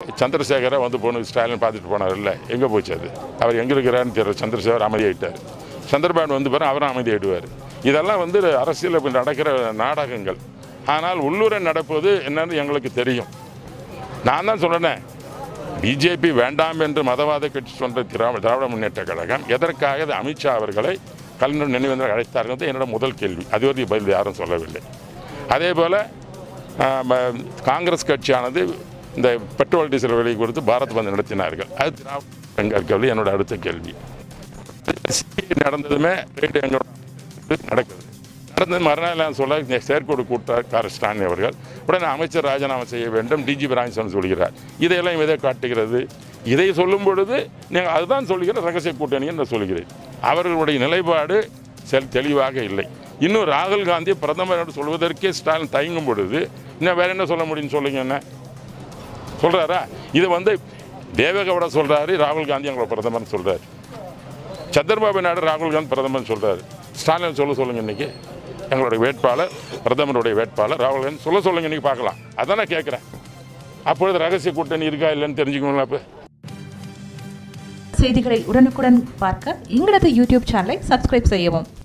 சந்திரசேகரை வந்து போன ஸ்டாலின் பார்த்துட்டு போனார் இல்லை எங்கே போச்சு அது அவர் எங்கே இருக்கிறாருன்னு தெரியல சந்திரசேகர் அமைதியாயிட்டார் சந்திரபாபு வந்து பாரு அவரும் அமைதியாயிடுவார் இதெல்லாம் வந்து அரசியல் இப்ப நடக்கிற நாடகங்கள் ஆனால் உள்ளூரை நடப்பது என்னன்னு எங்களுக்கு தெரியும் நான் தான் சொன்னேன் பிஜேபி வேண்டாம் என்று மதவாத கட்சி சொன்ன திராவிட திராவிட முன்னேற்ற கழகம் எதற்காக இது அமித்ஷா அவர்களை கலைஞர் நினைவேந்தல் அழைத்தார்கள் என்பது என்னோட முதல் கேள்வி அதுவரை பதில் யாரும் சொல்லவில்லை அதே போல் காங்கிரஸ் கட்சியானது இந்த பெட்ரோல் டீசல் விலை குறித்து பாரத் பந்த் நடத்தினார்கள் அது திராவிட கேள்வி என்னோட அடுத்த கேள்வி CPI நடந்ததுமே ரேட்டு எங்களோட நடக்குது நடந்தது மறுநாள் நான் சொல்ல இந்த செயற்கூடு கூட்டார் ஸ்டாலின் அவர்கள் உடனே அமைச்சர் ராஜினாமா செய்ய வேண்டும் டிஜிபி ராஜேந்திரன் சொல்கிறார் இதையெல்லாம் இதை காட்டுகிறது இதை சொல்லும் பொழுது நீங்கள் அதுதான் சொல்லுகிற ரகசிய கூட்டணி என்று சொல்கிறேன் அவர்களுடைய நிலைப்பாடு செல் தெளிவாக இல்லை இன்னும் ராகுல் காந்தி பிரதமர் என்று சொல்வதற்கே ஸ்டாலின் தயங்கும் பொழுது இன்னும் வேற என்ன சொல்ல முடியும்னு சொல்லுங்க என்ன சொல்றாரா இது வந்து தேவகவுடா சொல்றாரு ராகுல் காந்தி எங்களோட பிரதமர்னு சொல்றாரு சந்திரபாபு நாயுடு ராகுல் காந்தி பிரதமர் சொல்றாரு ஸ்டாலின் சொல்ல சொல்லுங்க இன்னைக்கு எங்களுடைய வேட்பாளர் பிரதமருடைய வேட்பாளர் ராகுல் காந்தி சொல்ல சொல்லுங்க இன்னைக்கு பார்க்கலாம் அதான் நான் கேட்குறேன் அப்பொழுது ரகசிய கூட்டணி இருக்கா இல்லைன்னு தெரிஞ்சுக்கணுங்களா இப்போ செய்திகளை உடனுக்குடன் பார்க்க எங்களது யூடியூப் சேனலை சப்ஸ்கிரைப் செய்யவும்